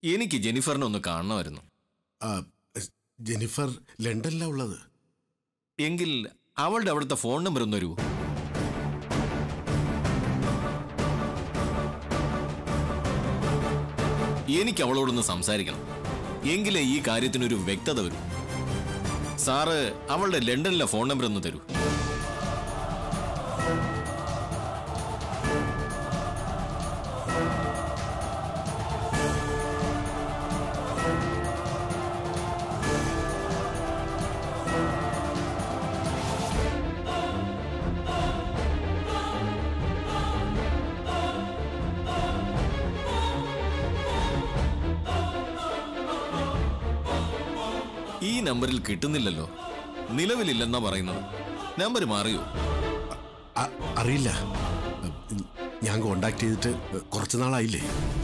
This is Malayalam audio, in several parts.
എനിക്ക് ജെനിഫറിനെ ഒന്ന് കാണണമായിരുന്നു ആ, ജെനിഫർ ലണ്ടനിലാ ഉള്ളത് എങ്കിൽ അവളുടെ അവിടുത്തെ ഫോൺ നമ്പർ ഒന്ന് തരുമോ എനിക്ക് അവളോടൊന്ന് സംസാരിക്കണം എങ്കിലേ ഈ കാര്യത്തിനൊരു വ്യക്തത വരൂ സാറ് അവളുടെ ലണ്ടനിലെ ഫോൺ നമ്പർ ഒന്ന് തരൂ ഈ നമ്പറിൽ കിട്ടുന്നില്ലല്ലോ നിലവിലില്ലെന്നാ പറയുന്നത് നമ്പർ മാറിയോ അ- അറിയില്ല ഞാൻ കോണ്ടാക്ട് ചെയ്തിട്ട് കുറച്ച് നാളായില്ലേ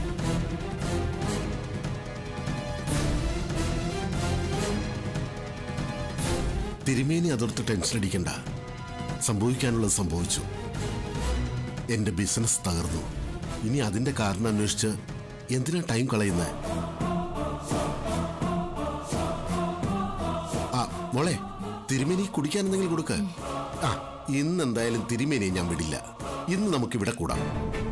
തിരുമേനി അതോർത്ത് ടെൻഷൻ അടിക്കണ്ട സംഭവിക്കാനുള്ളത് സംഭവിച്ചു എന്റെ ബിസിനസ് തകർന്നു ഇനി അതിന്റെ കാരണം അന്വേഷിച്ച് എന്തിനാ ടൈം കളയുന്നത് ആ മോളെ തിരുമേനി കുടിക്കാൻ എന്തെങ്കിലും കൊടുക്ക ആ ഇന്ന് എന്തായാലും തിരുമേനിയെ ഞാൻ വിടില്ല ഇന്ന് നമുക്ക് ഇവിടെ കൂടാം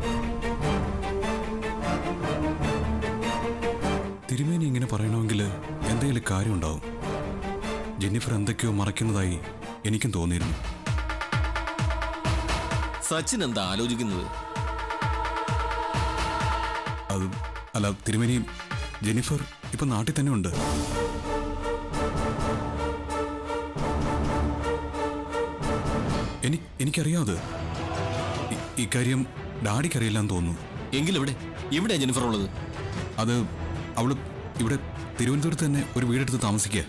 തിരുമേനി ഇങ്ങനെ പറയണമെങ്കിൽ എന്തെങ്കിലും കാര്യമുണ്ടാവും ജെന്നിഫർ എന്തൊക്കെയോ മറയ്ക്കുന്നതായി എനിക്കും തോന്നിയിരുന്നു സച്ചിൻ എന്താ ആലോചിക്കുന്നത് അത് അല്ല തിരുമേനി ജെന്നിഫർ ഇപ്പൊ നാട്ടിൽ തന്നെ ഉണ്ട് എനി എനിക്കറിയാം അത് ഇ- ഇക്കാര്യം ഡാഡിക്കറിയില്ലെന്ന് തോന്നുന്നു എങ്കിലെവിടെ എവിടെയാ ജെനിഫർ ഉള്ളത് അത് അവള് ഇവിടെ തിരുവനന്തപുരത്ത് തന്നെ ഒരു വീടെടുത്ത് താമസിക്കുക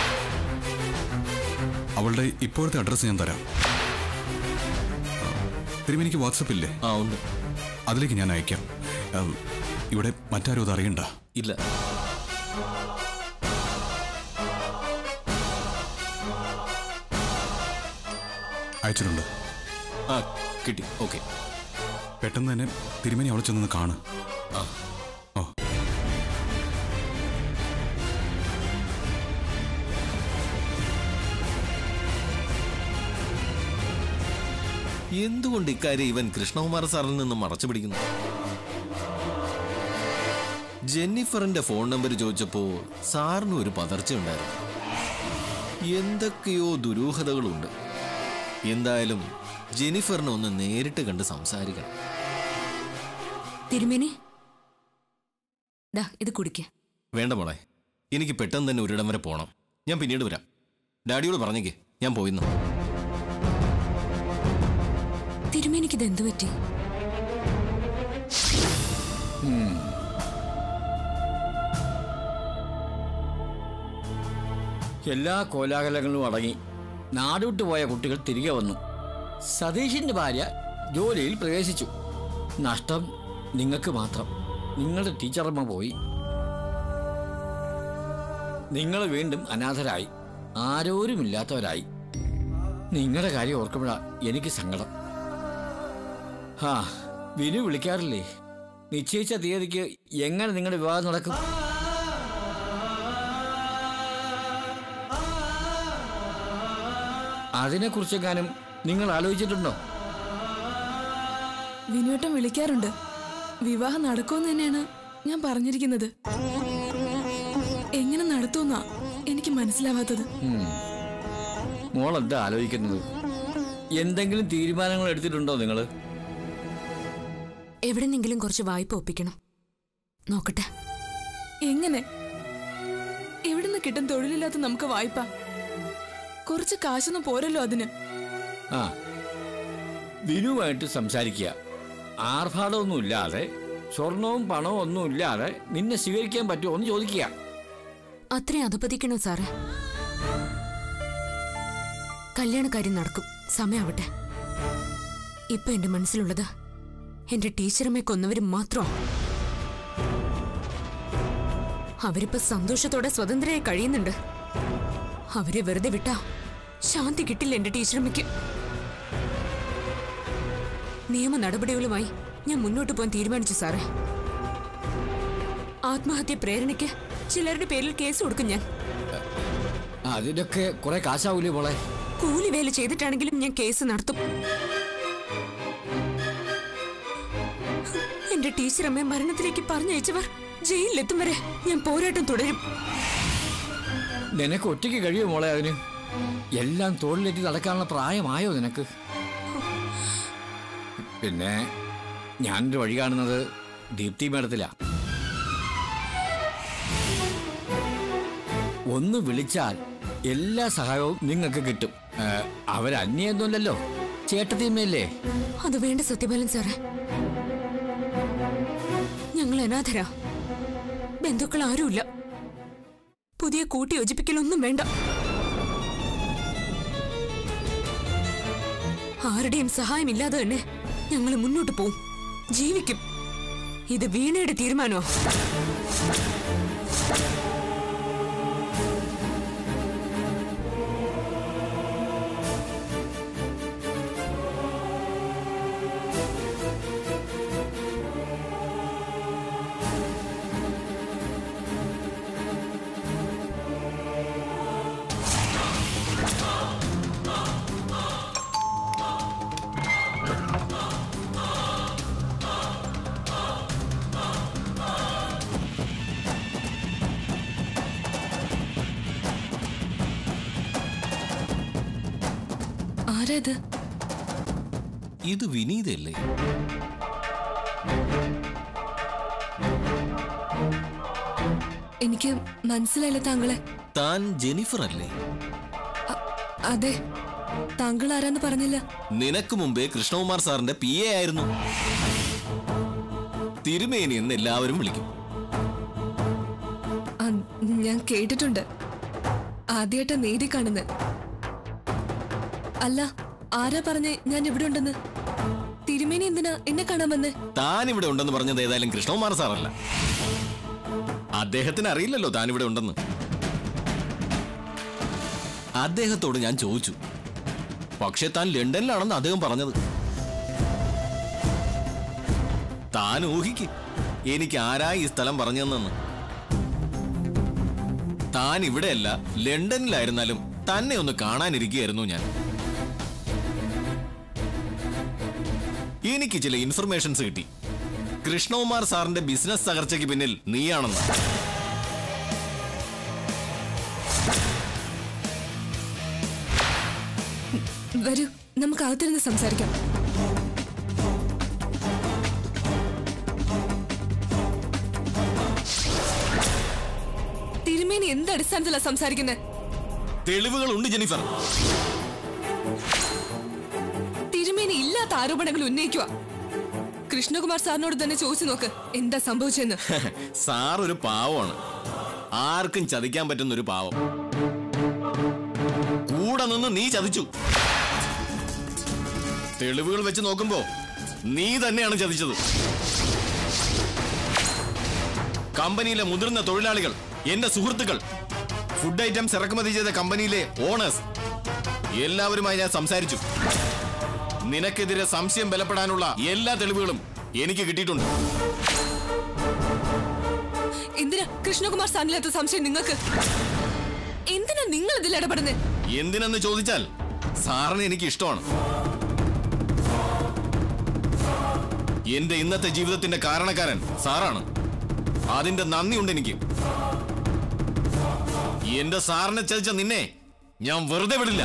അവളുടെ ഇപ്പോഴത്തെ അഡ്രസ്സ് ഞാൻ തരാം തിരുമേനിക്ക് വാട്സപ്പ് ഇല്ലേ ആ ഉണ്ട് അതിലേക്ക് ഞാൻ അയക്കാം ആ, ഇവിടെ മറ്റാരും അത് അറിയണ്ട ഇല്ല അയച്ചിട്ടുണ്ട് ആ കിട്ടി ഓക്കെ പെട്ടെന്ന് തന്നെ തിരുമേനി അവളെ ചെന്നൊന്ന് കാണ് ആ ഓ എന്തുകൊണ്ട് ഇക്കാര്യം ഇവൻ കൃഷ്ണകുമാർ സാറിൽ നിന്ന് മറച്ചു പിടിക്കുന്നു ജെന്നിഫറിന്റെ ഫോൺ നമ്പർ ചോദിച്ചപ്പോ സാറിന് ഒരു പതർച്ചയുണ്ടായിരുന്നു എന്തൊക്കെയോ ദുരൂഹതകളുണ്ട് എന്തായാലും ജെന്നിഫറിനെ ഒന്ന് നേരിട്ട് കണ്ട് സംസാരിക്കണം തിരുമേനി ദാ ഇത് കുടിക്ക വേണ്ട മോളെ എനിക്ക് പെട്ടെന്ന് തന്നെ ഒരിടം വരെ പോകണം ഞാൻ പിന്നീട് വരാം ഡാഡിയോട് പറഞ്ഞേക്ക് ഞാൻ പോയിന്നു തിരുമേനിക്ക് ഇത് എന്തു പറ്റി എല്ലാ കോലാഹലങ്ങളും അടങ്ങി നാടുവിട്ടു പോയ കുട്ടികൾ തിരികെ വന്നു സതീഷിന്റെ ഭാര്യ ജോലിയിൽ പ്രവേശിച്ചു നഷ്ടം നിങ്ങൾക്ക് മാത്രം നിങ്ങളുടെ ടീച്ചറമ്മ പോയി നിങ്ങൾ വീണ്ടും അനാഥരായി ആരോരുമില്ലാത്തവരായി നിങ്ങളുടെ കാര്യം ഓർക്കുമ്പോഴാ എനിക്ക് സങ്കടം ഹാ വിനു വിളിക്കാറില്ലേ നിശ്ചയിച്ച തീയതിക്ക് എങ്ങനെ നിങ്ങളുടെ വിവാഹം നടക്കും അതിനെക്കുറിച്ചെങ്ങാനും നിങ്ങൾ ആലോചിച്ചിട്ടുണ്ടോ വിനുവേട്ടൻ വിളിക്കാറുണ്ട് വിവാഹം നടക്കുമെന്ന് തന്നെയാണ് ഞാൻ പറഞ്ഞിരിക്കുന്നത് എങ്ങനെ നടത്തുമെന്നാ എനിക്ക് മനസ്സിലാവാത്തത് മോൾ എന്താ ആലോചിക്കുന്നത് എന്തെങ്കിലും തീരുമാനങ്ങൾ എടുത്തിട്ടുണ്ടോ നിങ്ങൾ എവിടെന്നെങ്കിലും കുറച്ച് വായ്പ ഒപ്പിക്കണം നോക്കട്ടെ എങ്ങനെ എവിടുന്ന് കിട്ടും തൊഴിലില്ലാത്ത നമുക്ക് വായ്പ കുറച്ച് കാശൊന്നും പോരല്ലോ അതിന് ആ വിനുവായിട്ട് സംസാരിക്കുക ആർഭാടമൊന്നും ഇല്ലാതെ സ്വർണവും പണവും ഒന്നും ഇല്ലാതെ നിന്നെ സ്വീകരിക്കാൻ പറ്റുമോ എന്ന് ചോദിക്കുക അത്രയും അധപതിക്കണോ സാറേ കല്യാണക്കാര്യം നടക്കും സമയാവട്ടെ ഇപ്പൊ എന്റെ മനസ്സിലുള്ളത് എന്റെ ടീച്ചറമ്മയെ കൊന്നവരും മാത്രമാണ് അവരിപ്പോ സന്തോഷത്തോടെ സ്വതന്ത്രരായി കഴിയുന്നുണ്ട് അവരെ വെറുതെ വിട്ടാ ശാന്തി കിട്ടില്ല എന്റെ ടീച്ചറമ്മയ്ക്ക് നിയമ നടപടികളുമായി ഞാൻ മുന്നോട്ട് പോകാൻ തീരുമാനിച്ചു സാറേ ആത്മഹത്യ പ്രേരണയ്ക്ക് ചിലരുടെ പേരിൽ കേസ് കൊടുക്കും ഞാൻ അതിനൊക്കെ കുറെ കാശാവൂലേ മോളെ കൂലി വേല ചെയ്തിട്ടാണെങ്കിലും ഞാൻ കേസ് നടത്തും എന്റെ ടീച്ചറമ്മയെ മരണത്തിലേക്ക് പറഞ്ഞയച്ചവർ ജയിലിലെത്തും വരെ ഞാൻ പോരാട്ടം തുടരും നിനക്ക് ഒറ്റയ്ക്ക് കഴിയോ മോളെ അതിന് എല്ലാം തോളിലേറ്റി നടക്കാനുള്ള പ്രായമായോ നിനക്ക് പിന്നെ ഞാനൊരു വഴി കാണുന്നത് ദീപ്തി മേഡത്തിലാ ഒന്ന് വിളിച്ചാൽ എല്ലാ സഹായവും നിങ്ങൾക്ക് കിട്ടും ഏ, അവരന്യൊന്നുമല്ലല്ലോ ചേട്ടത്തിയമ്മയല്ലേ അത് വേണ്ട സത്യപാലൻ സാറേ ഞങ്ങൾ അനാഥരാ ബന്ധുക്കൾ ആരുമില്ല പുതിയ കൂട്ടി യോജിപ്പിക്കലൊന്നും വേണ്ട ആരുടെയും സഹായമില്ലാതെ തന്നെ ഞങ്ങൾ മുന്നോട്ട് പോവും ജീവിക്കും ഇത് വീണയുടെ തീരുമാനമോ ആരാ ഇത് ഇത് വിനീതല്ലേ എനിക്ക് മനസ്സിലായില്ല താങ്കളെ താൻ ജെനിഫർ അല്ലേ അ- അതെ താങ്കൾ ആരാന്ന് പറഞ്ഞില്ല നിനക്ക് മുമ്പേ കൃഷ്ണകുമാർ സാറിന്റെ പി എ ആയിരുന്നു തിരുമേനി എന്ന് എല്ലാവരും വിളിക്കും ആ, ഞാൻ കേട്ടിട്ടുണ്ട് ആദ്യമായിട്ടാ നേരി കാണുന്നത് അല്ല ആരാ പറഞ്ഞേ ഞാൻ ഇവിടെ ഉണ്ടെന്ന് തിരുമേനി എന്തിനാ എന്നെ കാണാൻ വന്നേ താൻ ഇവിടെ ഉണ്ടെന്ന് പറഞ്ഞത് ഏതായാലും കൃഷ്ണകുമാർ സാറല്ല അദ്ദേഹത്തിന് അറിയില്ലല്ലോ താൻ ഇവിടെ ഉണ്ടെന്ന് അദ്ദേഹത്തോട് ഞാൻ ചോദിച്ചു പക്ഷെ താൻ ലണ്ടനിലാണെന്ന് അദ്ദേഹം പറഞ്ഞത് താൻ ഊഹിക്ക് എനിക്ക് ആരാ ഈ സ്ഥലം പറഞ്ഞതെന്ന് താൻ ഇവിടെയല്ല ലണ്ടനിലായിരുന്നാലും തന്നെ ഒന്ന് കാണാനിരിക്കുകയായിരുന്നു ഞാൻ എനിക്ക് ചില ഇൻഫർമേഷൻസ് കിട്ടി കൃഷ്ണകുമാർ സാറിന്റെ ബിസിനസ് തകർച്ചയ്ക്ക് പിന്നിൽ നീയാണെന്ന് വരൂ നമുക്ക് അകത്തിരുന്ന് സംസാരിക്കാം തിരുമേനി എന്ത് അടിസ്ഥാനത്തിലാ സംസാരിക്കുന്നത് തെളിവുകളുണ്ട് ജെനിഫർ തിരുമേനി ഇല്ലാത്ത ആരോപണങ്ങൾ ഉന്നയിക്കുക കൃഷ്ണകുമാർ സാറിനോട് തന്നെ ചോദിച്ചു നോക്ക് എന്താ സംഭവിച്ചെന്ന് സാർ ഒരു പാവമാണ് ആർക്കും ചതിക്കാൻ പറ്റുന്ന ഒരു പാവം കൂടെ നിന്ന് നീ ചതിച്ചു തെളിവുകൾ വെച്ച് നോക്കുമ്പോ നീ തന്നെയാണ് ചതിച്ചത് കമ്പനിയിലെ മുതിർന്ന തൊഴിലാളികൾ എന്റെ സുഹൃത്തുക്കൾ ഫുഡ് ഐറ്റംസ് ഇറക്കുമതി ചെയ്ത കമ്പനിയിലെ ഓണേഴ്സ് എല്ലാവരുമായി ഞാൻ സംസാരിച്ചു നിനക്കെതിരെ സംശയം ബലപ്പെടാനുള്ള എല്ലാ തെളിവുകളും എനിക്ക് കിട്ടിയിട്ടുണ്ട് എന്തിനാ കൃഷ്ണകുമാർ സാറിനില്ലാത്ത സംശയം നിങ്ങൾക്ക് എന്തിനാ നിങ്ങൾ ഇതിൽ ഇടപെടുന്നത് എന്തിനെന്ന് ചോദിച്ചാൽ സാറിന് എനിക്ക് ഇഷ്ടമാണ് എന്റെ ഇന്നത്തെ ജീവിതത്തിന്റെ കാരണക്കാരൻ സാറാണ് അതിന്റെ നന്ദിയുണ്ട് എനിക്ക് എന്റെ സാറിനെ ചതിച്ച നിന്നെ ഞാൻ വെറുതെ വിടില്ല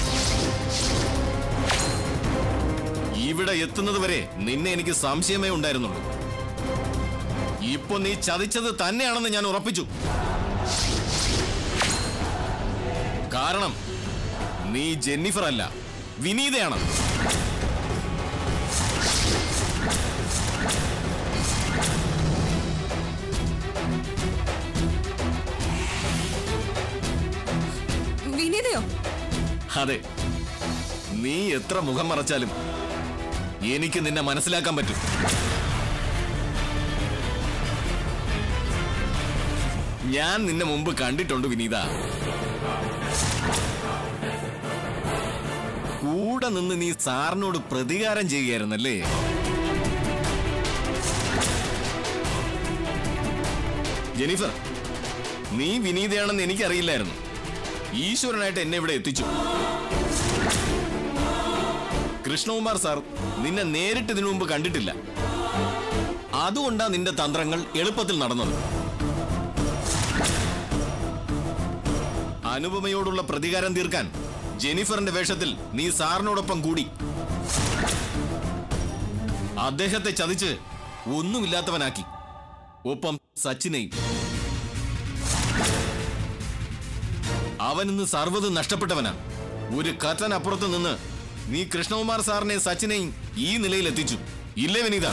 ഇവിടെ എത്തുന്നത് വരെ നിന്നെ എനിക്ക് സംശയമേ ഉണ്ടായിരുന്നുള്ളൂ ഇപ്പൊ നീ ചതിച്ചത് തന്നെയാണെന്ന് ഞാൻ ഉറപ്പിച്ചു കാരണം നീ ജെന്നിഫർ അല്ല വിനീതയാണ് വിനീതയോ അതെ നീ എത്ര മുഖം മറച്ചാലും എനിക്ക് നിന്നെ മനസ്സിലാക്കാൻ പറ്റും ഞാൻ നിന്നെ മുമ്പ് കണ്ടിട്ടുണ്ട് വിനീത കൂടെ നിന്ന് നീ സാറിനോട് പ്രതികാരം ചെയ്യുകയായിരുന്നല്ലേ ജെനിഫർ നീ വിനീതയാണെന്ന് എനിക്കറിയില്ലായിരുന്നു ഈശ്വരനായിട്ട് എന്നെ ഇവിടെ എത്തിച്ചു കൃഷ്ണകുമാർ സാർ നിന്നെ നേരിട്ട് ഇതിനു മുമ്പ് കണ്ടിട്ടില്ല അതുകൊണ്ടാ നിന്റെ തന്ത്രങ്ങൾ എളുപ്പത്തിൽ നടന്നത് അനുപമയോടുള്ള പ്രതികാരം തീർക്കാൻ ജെനിഫറിന്റെ വേഷത്തിൽ നീ സാറിനോടൊപ്പം കൂടി അദ്ദേഹത്തെ ചതിച്ച് ഒന്നുമില്ലാത്തവനാക്കി ഒപ്പം സച്ചിനെയും അവൻ ഇന്ന് സർവ്വതും നഷ്ടപ്പെട്ടവനാ ഒരു കത്തനപ്പുറത്ത് നിന്ന് നീ കൃഷ്ണകുമാർ സാറിനെ സച്ചിനെയും ഈ നിലയിൽ എത്തിച്ചു ഇല്ലേ വിനീത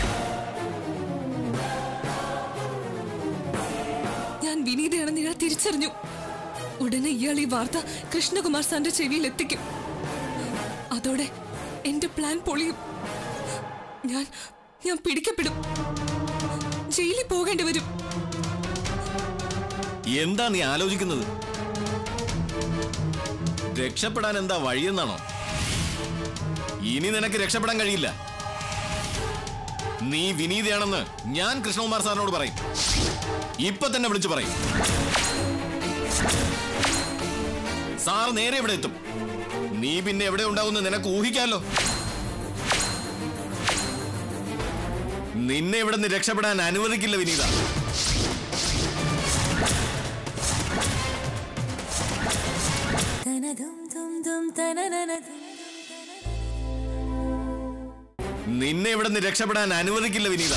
ഞാൻ വിനീതയാണെന്ന് ഇയാൾ തിരിച്ചറിഞ്ഞു ഉടനെ ഇയാൾ ഈ വാർത്ത കൃഷ്ണകുമാർ സാറിന്റെ ചെവിയിൽ എത്തിക്കും അതോടെ എന്റെ പ്ലാൻ പൊളിയും ഞാൻ ഞാൻ പിടിക്കപ്പെടും ജയിലിൽ പോകേണ്ടി വരും എന്താ നീ ആലോചിക്കുന്നത് രക്ഷപ്പെടാൻ എന്താ വഴിയെന്നാണോ ഇനി നിനക്ക് രക്ഷപ്പെടാൻ കഴിയില്ല നീ വിനീതയാണെന്ന് ഞാൻ കൃഷ്ണകുമാർ സാറിനോട് പറയും ഇപ്പൊ തന്നെ വിളിച്ചു പറയും സാർ നേരെ ഇവിടെ എത്തും നീ പിന്നെ എവിടെ ഉണ്ടാവുമെന്ന് നിനക്ക് ഊഹിക്കാലോ നിന്നെ ഇവിടെ നിന്ന് രക്ഷപ്പെടാൻ അനുവദിക്കില്ല വിനീത നിന്നെ ഇവിടെ നിന്ന് രക്ഷപ്പെടാൻ അനുവദിക്കില്ല വിനീത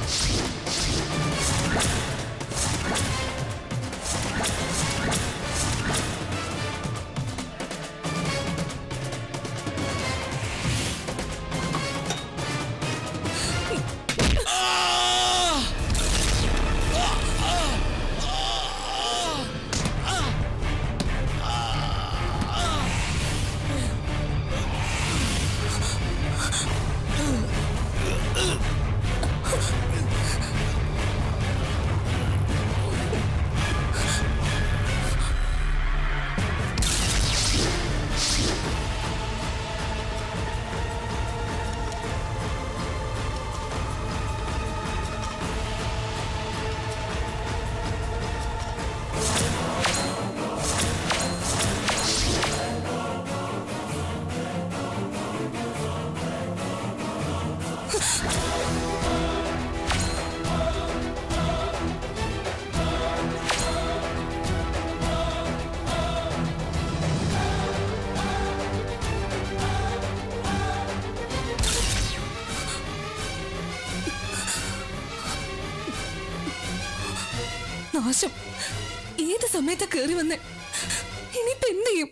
നാശം ഏത് സമയത്താ കേറി വന്ന് ഇനിയിപ്പോ എന്ത് ചെയ്യും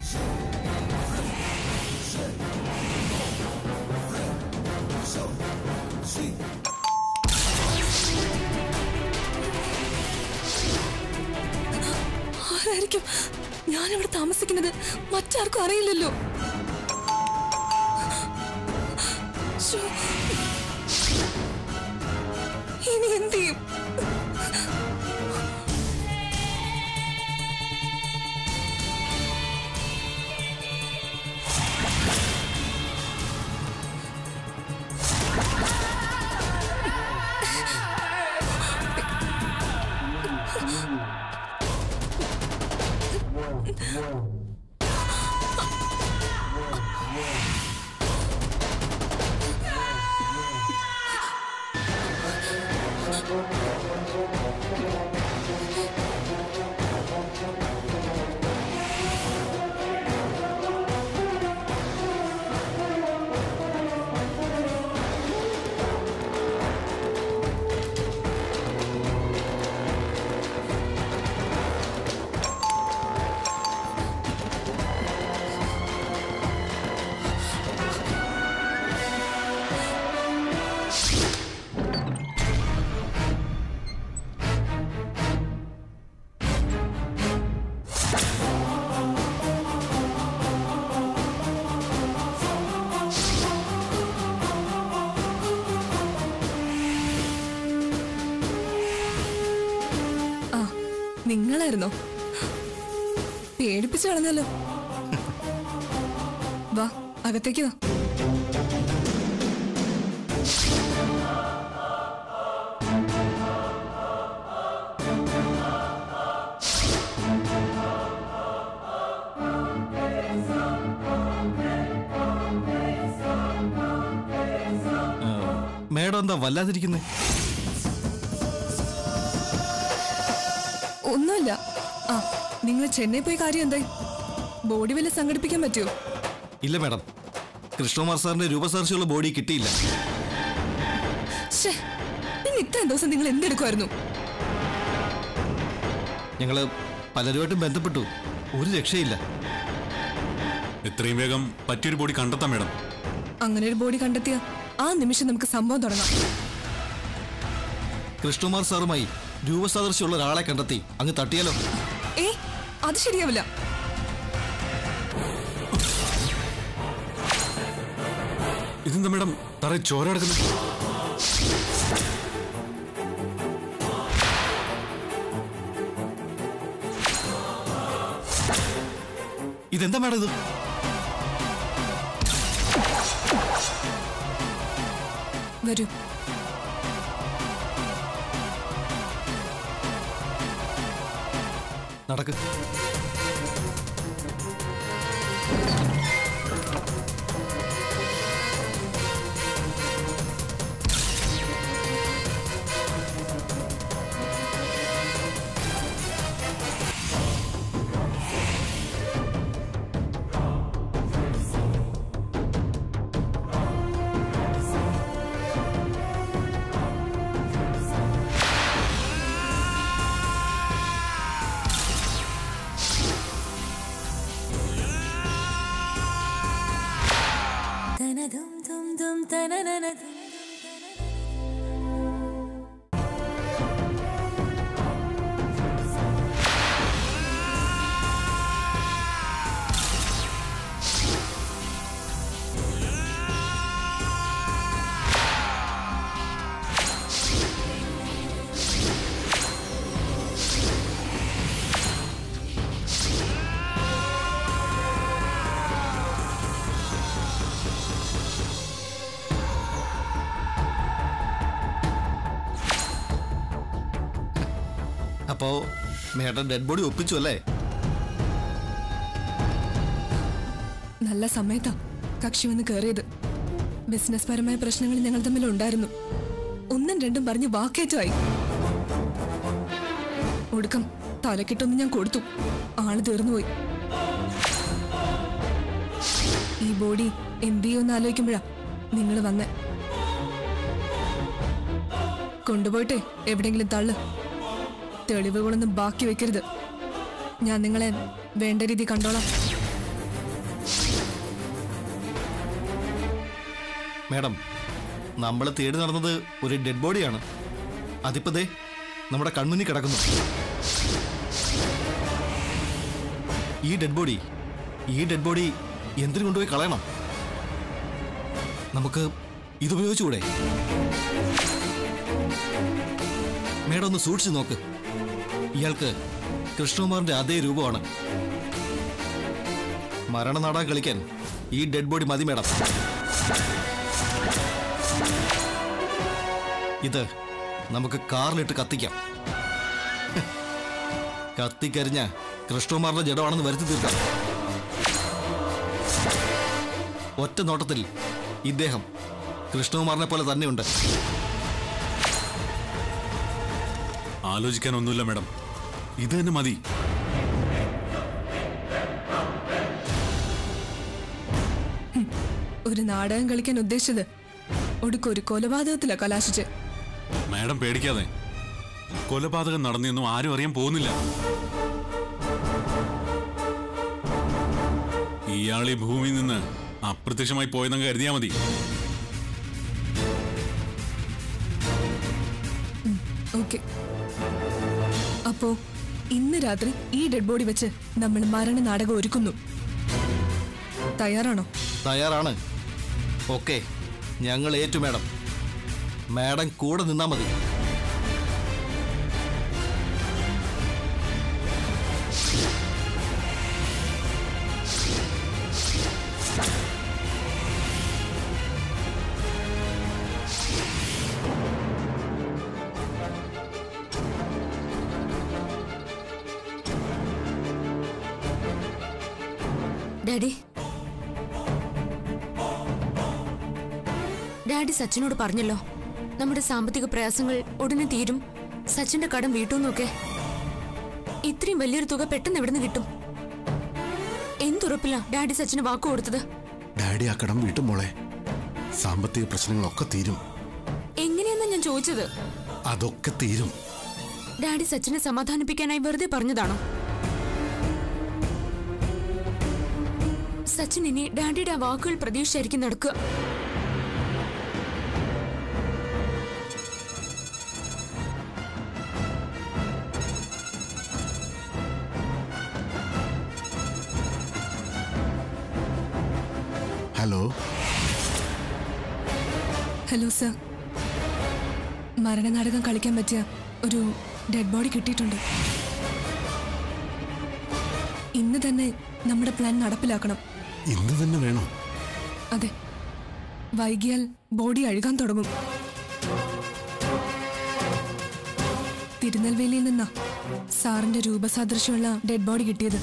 ആരായിരിക്കും ഞാനിവിടെ താമസിക്കുന്നത് മറ്റാർക്കും അറിയില്ലല്ലോ ശ്ശോ. ഇനി എന്ത് ചെയ്യും ആ നിങ്ങളായിരുന്നോ പേടിപ്പിച്ചു കളഞ്ഞല്ലോ വാ അകത്തേക്ക് വാ മേഡം എന്താ വല്ലാതിരിക്കുന്നേ ഒന്നുമില്ല ആ നിങ്ങൾ ചെന്നൈ പോയി കാര്യം എന്തായി ബോഡി വല്ല സംഘടിപ്പിക്കാൻ പറ്റുമോ ഇല്ല മേഡം കൃഷ്ണകുമാർ സാറിന്റെ രൂപസാർശിയുള്ള ബോഡി കിട്ടിയില്ല ഷേ ഇന്ന് ഇത്രയും ദിവസം നിങ്ങൾ എന്തെടുക്കുമായിരുന്നു ഞങ്ങള് പലരുമായിട്ടും ബന്ധപ്പെട്ടു ഒരു രക്ഷയില്ല എത്രയും വേഗം പറ്റിയൊരു ബോഡി കണ്ടെത്താം മേഡം അങ്ങനെ ഒരു ബോഡി കണ്ടെത്തിയ ആ നിമിഷം നമുക്ക് സംഭവം തുടങ്ങാം കൃഷ്ണകുമാർ സാറുമായി രൂപസാദൃശ്യമുള്ള ഒരാളെ കണ്ടെത്തി അങ്ങ് തട്ടിയാലോ ഏ അത് ശരിയാവില്ല ഇതെന്താ മേഡം തറ ചോര എടുക്കുന്നു ഇതെന്താ മേഡം ഇത് വരൂ നടക്ക് അപ്പോ മേഡം ഡെഡ് ബോഡി ഒപ്പിച്ചു അല്ലേ നല്ല സമയത്താ കക്ഷി വന്ന് കയറിയത് ബിസിനസ് പരമായ പ്രശ്നങ്ങൾ ഞങ്ങൾ തമ്മിൽ ഉണ്ടായിരുന്നു ഒന്നും രണ്ടും പറഞ്ഞ് വാക്കേറ്റമായി ഒടുക്കം തലക്കിട്ടൊന്ന് ഞാൻ കൊടുത്തു ആള് തീർന്നുപോയി ഈ ബോഡി എന്ത് ചെയ്യുമെന്ന് ആലോചിക്കുമ്പോഴാ നിങ്ങൾ വന്നേ കൊണ്ടുപോയിട്ടെ എവിടെയെങ്കിലും തള്ളു തെളിവുകളൊന്നും ബാക്കി വെക്കരുത് ഞാൻ നിങ്ങളെ വേണ്ട രീതി കണ്ടോളാം മേഡം നമ്മൾ തേടി നടന്നത് ഒരു ഡെഡ് ബോഡിയാണ് അതിപ്പോ ദേ നമ്മുടെ കൺമുന്നിൽ കിടക്കുന്നു ഈ ഡെഡ് ബോഡി ഈ ഡെഡ് ബോഡി എന്തിനു കൊണ്ടുപോയി കളയണം നമുക്ക് ഇതുപയോഗിച്ചുകൂടെ മേഡം ഒന്ന് സൂക്ഷിച്ചു നോക്ക് ഇയാൾക്ക് കൃഷ്ണകുമാറിന്റെ അതേ രൂപമാണ് മരണനാടകം കളിക്കാൻ ഈ ഡെഡ് ബോഡി മതി മേഡം ഇത് നമുക്ക് കാറിലിട്ട് കത്തിക്കാം കത്തിക്കരിഞ്ഞ കൃഷ്ണകുമാറിന്റെ ജഡമാണെന്ന് വരുത്തി തീർക്കാം ഒറ്റ നോട്ടത്തിൽ ഇദ്ദേഹം കൃഷ്ണകുമാറിനെ പോലെ തന്നെയുണ്ട് ആലോചിക്കാനൊന്നുമില്ല മേഡം ഇത് തന്നെ മതി ഒരു നാടകം കളിക്കാൻ ഉദ്ദേശിച്ചത് ഒടുക്കൊരു കൊലപാതകത്തിലാ കലാശിച്ച് മാഡം പേടിക്കാതെ കൊലപാതകം നടന്നെന്നും ആരും അറിയാൻ പോകുന്നില്ല ഇയാൾ ഈ ഭൂമിയിൽ നിന്ന് അപ്രത്യക്ഷമായി പോയെന്നങ്ങ് കരുതിയാ മതി ഓക്കെ അപ്പോ ഇന്ന് രാത്രി ഈ ഡെഡ് ബോഡി വെച്ച് നമ്മൾ മരണ നാടകം ഒരുക്കുന്നു തയ്യാറാണോ തയ്യാറാണ് ഓക്കെ ഞങ്ങൾ ഏറ്റു മാഡം മാഡം കൂടെ നിന്നാ മതി ഡാഡി ഡാഡി സച്ചിനോട് പറഞ്ഞല്ലോ നമ്മുടെ സാമ്പത്തിക പ്രയാസങ്ങൾ ഉടനെ തീരും സച്ചിന്റെ കടം വീട്ടുമെന്നൊക്കെ ഇത്രയും വലിയൊരു തുക പെട്ടെന്ന് എവിടുന്ന് കിട്ടും എന്തുറപ്പില്ല ഡാഡി സച്ചിന് വാക്കു കൊടുത്തത് ഡാഡി ആ കടം വീട്ടും മോളെ സാമ്പത്തിക പ്രശ്നങ്ങളൊക്കെ തീരും എങ്ങനെയെന്നാ ഞാൻ ചോദിച്ചത് അതൊക്കെ തീരും ഡാഡി സച്ചിനെ സമാധാനിപ്പിക്കാനായി വെറുതെ പറഞ്ഞതാണോ സച്ചിൻ ഇനി ഡാഡിയുടെ ആ വാക്കുകൾ പ്രതീക്ഷിച്ചായിരിക്കും നടക്കുക ഹലോ ഹലോ സർ മരണനാടകം കളിക്കാൻ പറ്റിയ ഒരു ഡെഡ് ബോഡി കിട്ടിയിട്ടുണ്ട് ഇന്ന് തന്നെ നമ്മുടെ പ്ലാൻ നടപ്പിലാക്കണം ഇന്ന് തന്നെ വേണം അതെ വൈകിയാൽ ബോഡി അഴുകാൻ തുടങ്ങും തിരുനെൽവേലിയിൽ നിന്നാ സാറിന്റെ രൂപസാദൃശ്യമുള്ള ഡെഡ് ബോഡി കിട്ടിയത്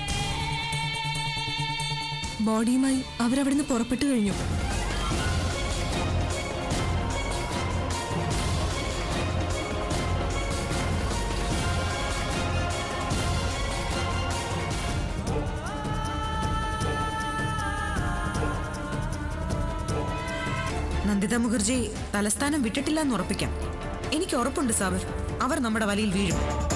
ബോഡിയുമായി അവരവിടുന്ന് പുറപ്പെട്ടു കഴിഞ്ഞു നന്ദിത മുഖർജി തലസ്ഥാനം വിട്ടിട്ടില്ല എന്ന് ഉറപ്പിക്കാം എനിക്ക് ഉറപ്പുണ്ട് സാബർ അവർ നമ്മുടെ വലയിൽ വീഴും